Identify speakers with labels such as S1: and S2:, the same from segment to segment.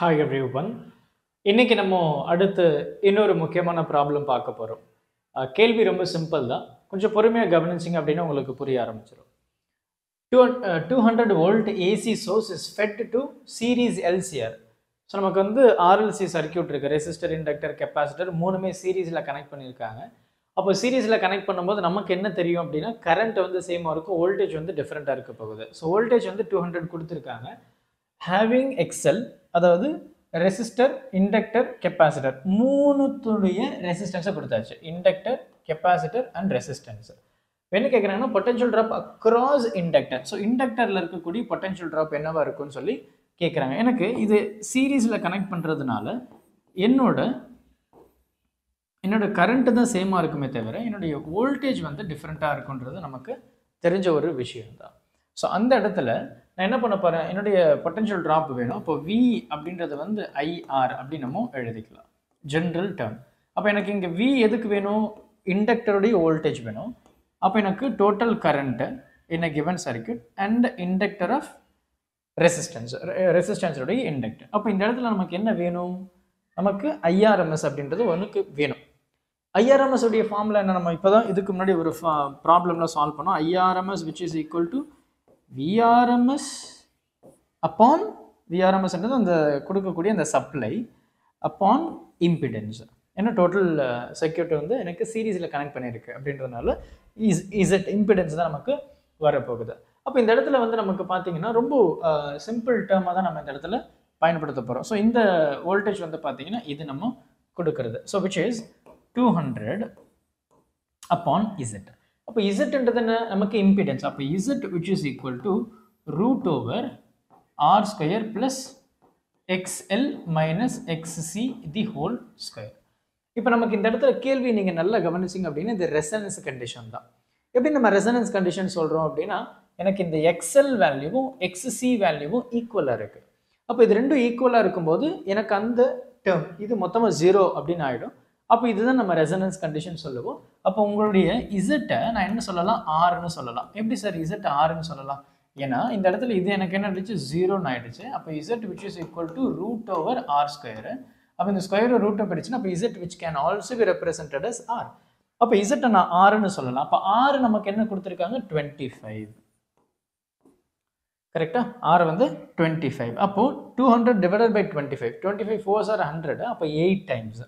S1: hi every one இன்னைக்கு நம்ம அடுத்து இன்னொரு முக்கியமான ப்ராப்ளம் பார்க்க போகிறோம் கேள்வி ரொம்ப சிம்பிள் தான் கொஞ்சம் பொறுமையாக கவனிச்சிங்க அப்படின்னா உங்களுக்கு புரிய ஆரம்பிச்சிடும் two two hundred volt AC source is fed to series LCR so நமக்கு வந்து ஆர்எல்சி சர்க்கியூட் இருக்குது ரெசிஸ்டர் இண்டக்டர் கெப்பாசிட்டர் மூணுமே சீரீஸில் கனெக்ட் பண்ணியிருக்காங்க அப்போ சீரீஸில் கனெக்ட் பண்ணும்போது நமக்கு என்ன தெரியும் அப்படின்னா கரண்ட் வந்து சேமாக இருக்கும் வோல்டேஜ் வந்து டிஃப்ரெண்ட்டாக இருக்க போகுது ஸோ வோல்டேஜ் வந்து டூ ஹண்ட்ரட் கொடுத்துருக்காங்க ஹேவிங் எக்ஸல் அதாவது ரெசிஸ்டர் இண்டக்டர் கெப்பாசிட்டர் மூணுத்துடைய ரெசிஸ்டன்ஸை கொடுத்தாச்சு இண்டக்டர் கெப்பாசிட்டர் அண்ட் ரெசிஸ்டன்ஸ் என்ன கேட்குறாங்கன்னா potential drop across inductor so இண்டக்டரில் இருக்கக்கூடிய பொட்டன்ஷியல் ட்ராப் என்னவா இருக்கும்னு சொல்லி கேட்குறாங்க எனக்கு இது சீரீஸில் கனெக்ட் பண்ணுறதுனால என்னோட என்னோட கரண்ட்டு தான் சேமாக இருக்குமே தவிர என்னுடைய வோல்டேஜ் வந்து டிஃப்ரெண்ட்டாக இருக்குன்றது நமக்கு தெரிஞ்ச ஒரு விஷயம் தான் ஸோ அந்த இடத்துல நான் என்ன பண்ண போகிறேன் என்னுடைய பொட்டன்ஷியல் ட்ராப் வேணும் அப்போ வி அப்படின்றது வந்து ஐஆர் அப்படின்னு நம்ம எழுதிக்கலாம் ஜென்ரல் டேர்ம் அப்போ எனக்கு இங்கே வி எதுக்கு வேணும் இண்டக்டருடைய வோல்டேஜ் வேணும் அப்போ எனக்கு total current in a given circuit and inductor of resistance ரெசிஸ்டன்ஸோடைய இண்டக்டர் அப்போ இந்த இடத்துல நமக்கு என்ன வேணும் நமக்கு ஐஆர்எம்எஸ் அப்படின்றது ஒன்றுக்கு வேணும் ஐஆர்எம்எஸ் உடைய ஃபார்முலா என்ன நம்ம இப்போ தான் இதுக்கு முன்னாடி ஒரு ப்ராப்ளமில் சால்வ் பண்ணோம் IRMS which is equal to VRMS upon விஆர்எம்எஸ்ன்றது அந்த கொடுக்கக்கூடிய அந்த சப்ளை அப்பான் இம்பிடென்ஸ் ஏன்னா டோட்டல் சர்க்கியூட் வந்து எனக்கு சீரீஸில் கனெக்ட் பண்ணியிருக்கு அப்படின்றதுனால இஸ் இசட் இம்பிடென்ஸ் தான் நமக்கு வரப்போகுது அப்போ இந்த இடத்துல வந்து நமக்கு பார்த்தீங்கன்னா ரொம்ப சிம்பிள் டேர்மாக தான் நம்ம இந்த இடத்துல பயன்படுத்த போகிறோம் ஸோ இந்த வோல்டேஜ் வந்து பார்த்தீங்கன்னா இது நம்ம கொடுக்கறது so which is two hundred upon Z அப்போ இசட்ன்றது என்ன நமக்கு இம்பிடன்ஸ் அப்போ Z which is equal to root over R square plus XL minus XC the whole square இப்போ நமக்கு இந்த இடத்துல கேள்வி நீங்கள் நல்லா கவனிச்சிங்க அப்படின்னா இது ரெசனன்ஸ் கண்டிஷன் தான் எப்படி நம்ம ரெசனன்ஸ் கண்டிஷன் சொல்கிறோம் அப்படின்னா எனக்கு இந்த எக்ஸ்எல் வேல்யூவும் எக்ஸ்சி வேல்யூவும் ஈக்குவலாக இருக்குது அப்போ இது ரெண்டும் ஈக்குவலாக இருக்கும்போது எனக்கு அந்த டேர்ம் இது மொத்தமாக ஜீரோ அப்படின்னு ஆகிடும் அப்போ இதுதான் நம்ம ரெசனன்ஸ் கண்டிஷன் சொல்லுவோம் அப்போ உங்களுடைய இசட்டை நான் என்ன சொல்லலாம் ஆறுன்னு சொல்லலாம் எப்படி சார் இசட் ஆறுன்னு சொல்லலாம் ஏன்னா இந்த இடத்துல இது எனக்கு என்ன ஆயிடுச்சு ஜீரோன்னு ஆயிடுச்சு அப்போ Z which is equal to root over R square அப்போ இந்த ஸ்கொயர் ரூட்டை படிச்சுன்னா அப்போ Z which can also be represented as R அப்போ இசட்டை நான் ஆறுன்னு சொல்லலாம் அப்போ ஆறு நமக்கு என்ன கொடுத்துருக்காங்க டுவெண்ட்டி ஃபைவ் கரெக்டா ஆறு வந்து டுவெண்ட்டி ஃபைவ் அப்போது two hundred divided by twenty five twenty five fours are hundred அப்போ எயிட் டைம்ஸ்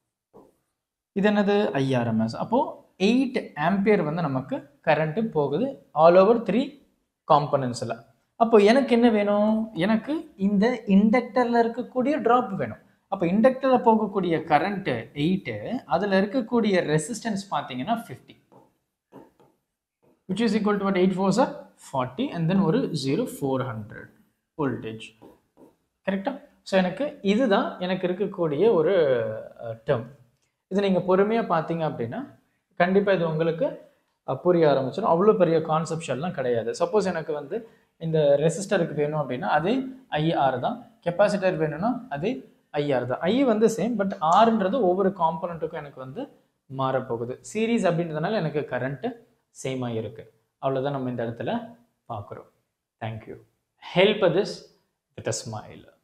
S1: இது என்னது ஐஆர்எம்எஸ் அப்போது எயிட் ஆம்பியர் வந்து நமக்கு கரண்ட்டு போகுது ஆல் ஓவர் த்ரீ காம்பனன்ஸில் அப்போ எனக்கு என்ன வேணும் எனக்கு இந்த இண்டக்டரில் இருக்கக்கூடிய ட்ராப் வேணும் அப்போ இண்டக்டரில் போகக்கூடிய கரண்ட்டு எயிட்டு அதில் இருக்கக்கூடிய ரெசிஸ்டன்ஸ் பார்த்தீங்கன்னா fifty which is equal to what eight fours are forty and then ஒரு ஜீரோ ஃபோர் ஹண்ட்ரட் வோல்டேஜ் கரெக்டாக ஸோ எனக்கு இதுதான் எனக்கு இருக்கக்கூடிய ஒரு டேர்ம் இது நீங்கள் பொறுமையாக பார்த்தீங்க அப்படின்னா கண்டிப்பாக இது உங்களுக்கு புரிய ஆரம்பிச்சிடும் அவ்வளோ பெரிய கான்செப்ஷன்லாம் கிடையாது சப்போஸ் எனக்கு வந்து இந்த ரெசிஸ்டருக்கு வேணும் அப்படின்னா அதே ஐஆர் தான் கெப்பாசிட்டர் வேணும்னா அதே ஐஆர் தான் ஐ வந்து சேம் பட் ஆறுன்றது ஒவ்வொரு காம்பனண்ட்டுக்கும் எனக்கு வந்து மாறப்போகுது சீரீஸ் அப்படின்றதுனால எனக்கு கரண்ட்டு சேமாக இருக்குது அவ்வளோதான் நம்ம இந்த இடத்துல பார்க்குறோம் thank you help this with a smile